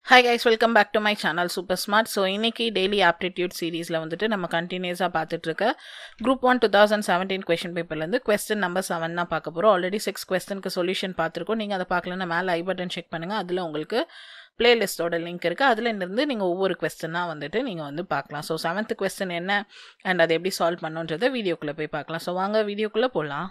Hi guys welcome back to my channel super smart so இன்னைக்கு daily aptitude சீரீஸில் வந்துட்டு நம்ம கண்டினியூஸாக பார்த்துட்டு இருக்க group one two thousand seventeen question பேப்பர்லேருந்து கொஸ்டின் நம்பர் செவன் தான் பார்க்க போகிறோம் ஆல்ரெடி சிக்ஸ் கொஸ்டினுக்கு சொல்யூஷன் பார்த்துருக்கோம் நீங்கள் அதை பார்க்கலன்னா மேலே ஐ பட்டன் செக் பண்ணுங்கள் அதில் உங்களுக்கு பிளேலிஸ்ட்டோட லிங்க் இருக்குது அதில் இருந்து நீங்கள் ஒவ்வொரு கொஸ்டினாக வந்துட்டு நீங்கள் வந்து பார்க்கலாம் ஸோ செவன்த் கொஸ்டின் என்ன அண்ட் அதை எப்படி சால்வ் பண்ணுன்றதை வீடியோக்குள்ளே போய் பார்க்கலாம் ஸோ வாங்க வீடியோக்குள்ளே போகலாம்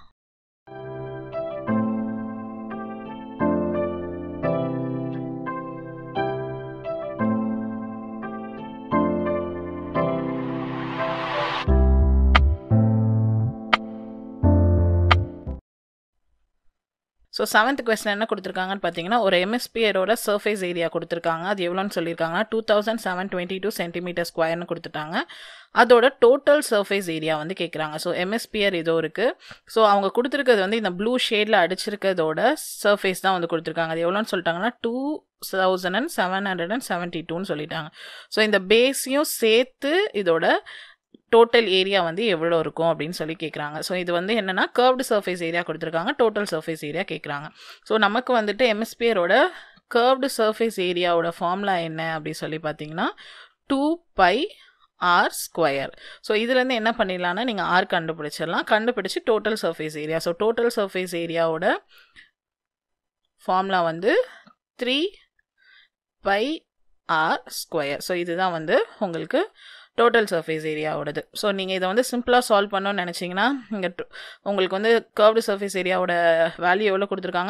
ஸோ செவன்த் கொஸ்டின் என்ன கொடுத்துருக்காங்கன்னு பார்த்தீங்கன்னா ஒரு எம்எஸ்பியரோட சர்ஃபேஸ் ஏரியா கொடுத்துருக்காங்க அது எவ்வளோன்னு சொல்லியிருக்காங்கன்னா two thousand seven twenty two centimetre ஸ்கொயர்னு கொடுத்துட்டாங்க அதோட டோட்டல் சர்ஃபேஸ் ஏரியா வந்து கேட்குறாங்க ஸோ எம்எஸ்பியர் இதோ இருக்குது ஸோ அவங்க கொடுத்துருக்கிறது வந்து இந்த ப்ளூ ஷேடில் அடிச்சிருக்கிறதோட சர்ஃபேஸ் தான் வந்து கொடுத்துருக்காங்க அது எவ்வளோன்னு சொல்லிட்டாங்கன்னா two thousand and seven hundred and seventy டூன்னு சொல்லிட்டாங்க ஸோ இந்த பேஸையும் சேர்த்து இதோட டோட்டல் ஏரியா வந்து எவ்வளோ இருக்கும் அப்படின்னு சொல்லி கேட்குறாங்க ஸோ இது வந்து என்னென்னா கர்வ்டு சர்ஃபேஸ் ஏரியா கொடுத்துருக்காங்க டோட்டல் சர்ஃபேஸ் ஏரியா கேட்குறாங்க ஸோ நமக்கு வந்துட்டு எம்எஸ்பியரோட கர்வ்டு சர்ஃபேஸ் ஏரியாவோட ஃபார்முலா என்ன அப்படின்னு சொல்லி பார்த்தீங்கன்னா two pi r square so இதுலேருந்து என்ன பண்ணிடலாம்னா நீங்கள் ஆர் கண்டுபிடிச்சிடலாம் கண்டுபிடிச்சி total surface area so total surface ஏரியாவோட ஃபார்முலா வந்து three pi r square so இதுதான் வந்து உங்களுக்கு டோட்டல் சர்ஃபேஸ் ஏரியாவோடது ஸோ நீங்கள் இதை வந்து சிம்பிளாக சால்வ் பண்ணணும்னு நினச்சிங்கன்னா இங்கே உங்களுக்கு வந்து கர்வ்டு சர்ஃபேஸ் ஏரியாவோட வேல்யூ எவ்வளோ கொடுத்துருக்காங்க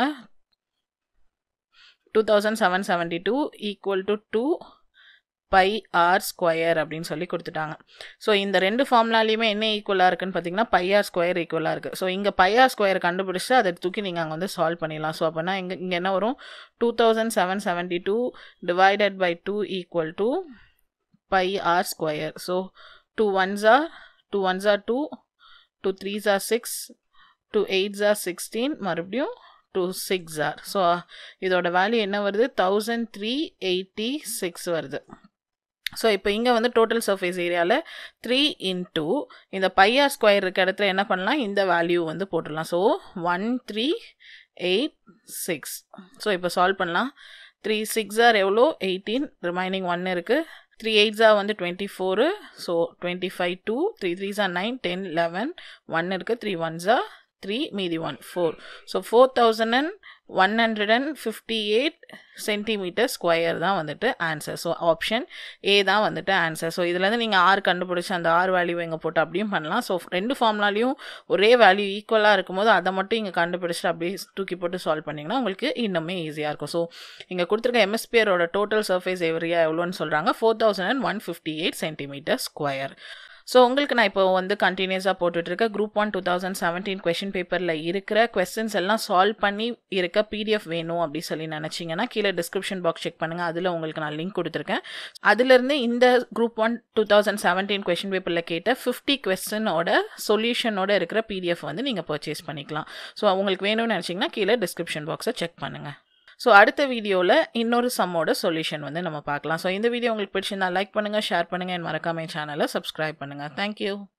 two thousand seven seventy two equal to two pi r square அப்படின்னு சொல்லி கொடுத்துட்டாங்க ஸோ இந்த ரெண்டு ஃபார்ம்லாலையுமே என்ன ஈக்குவலாக இருக்குன்னு பார்த்தீங்கன்னா பை ஆர் ஸ்கொயர் ஈக்குவலாக இருக்குது ஸோ இங்கே பை ஆர் ஸ்கொயர் கண்டுபிடிச்சு அதை தூக்கி நீங்கள் அங்கே வந்து சால்வ் பண்ணிடலாம் ஸோ அப்போனா இங்கே இங்கே என்ன வரும் two thousand seven seventy two divided by two equal to pi r square. So 2 ones are 2 ones are 2, 2 threes are 6, 2 eights are 16, மறுபடியும் 2 6 are. ஸோ இதோட வேல்யூ என்ன வருது தௌசண்ட் த்ரீ எயிட்டி சிக்ஸ் வருது ஸோ இப்போ இங்கே வந்து டோட்டல் சர்ஃபேஸ் ஏரியாவில் three into இந்த பையார் ஸ்கொயர் இருக்க இடத்துல என்ன பண்ணலாம் இந்த வேல்யூ வந்து போட்டுடலாம் so one three eight six so இப்போ சால்வ் பண்ணலாம் த்ரீ சிக்ஸ் ஆர் எவ்வளோ எயிட்டீன் ரிமைனிங் ஒன் இருக்குது த்ரீ எயிட்ஸா வந்து twenty four so twenty five two three த்ரீஸா நைன் டென் லெவன் ஒன் இருக்குது த்ரீ ஒன்ஸா த்ரீ மீதி one four so four thousand and one hundred and fifty eight centimetre square தான் வந்துட்டு ஆன்சர் ஸோ ஆப்ஷன் ஏ தான் வந்துட்டு ஆன்சர் ஸோ இதுலேருந்து நீங்கள் ஆறு கண்டுபிடிச்சி அந்த ஆறு வேல்யூ இங்கே போட்டு அப்படியும் பண்ணலாம் ஸோ ரெண்டு ஃபார்ம்லாலையும் ஒரே வேல்யூ ஈக்குவலாக இருக்கும்போது அதை மட்டும் இங்கே கண்டுபிடிச்சிட்டு அப்படியே தூக்கி போட்டு சால்வ் பண்ணிங்கன்னா உங்களுக்கு இன்னுமே ஈஸியாக இருக்கும் ஸோ இங்கே கொடுத்துருக்க எம்எஸ்பியரோட டோட்டல் சர்ஃபேஸ் ஏரியா எவ்வளோன்னு சொல்கிறாங்க four thousand and one fifty eight centimetre square so உங்களுக்கு நான் இப்போ வந்து கண்டினியூஸாக போட்டுட்ருக்க group one two thousand seventeen question பேப்பரில் இருக்கிற கொஸ்டின்ஸ் எல்லாம் சால்வ் பண்ணி இருக்க பிடிஎஃப் வேணும் அப்படி சொல்லி நினச்சிங்கன்னா கீழே டிஸ்கிரிப்ஷன் பாக்ஸ் செக் பண்ணுங்கள் அதில் உங்களுக்கு நான் லிங்க் கொடுத்துருக்கேன் அதுலேருந்து இந்த group one two thousand seventeen question பேப்பரில் கேட்ட ஃபிஃப்டி கொஸ்டினோட சொல்யூஷனோட இருக்கிற பிடிஎஃப் வந்து நீங்கள் பர்ச்சேஸ் பண்ணிக்கலாம் ஸோ உங்களுக்கு வேணும்னு நினச்சிங்கன்னா கீழே டிஸ்கிரிப்ஷன் பாக்ஸை செக் பண்ணுங்கள் ஸோ அடுத்த வீடியோவில் இன்னொரு சம்மோட சொல்யூஷன் வந்து நம்ம பார்க்கலாம் ஸோ இந்த வீடியோ உங்களுக்கு பிடிச்சிருந்தா லைக் பண்ணுங்கள் ஷேர் பண்ணுங்கள் என் மறக்காம சேனலை சப்ஸ்கிரைப் பண்ணுங்கள் தேங்க்யூ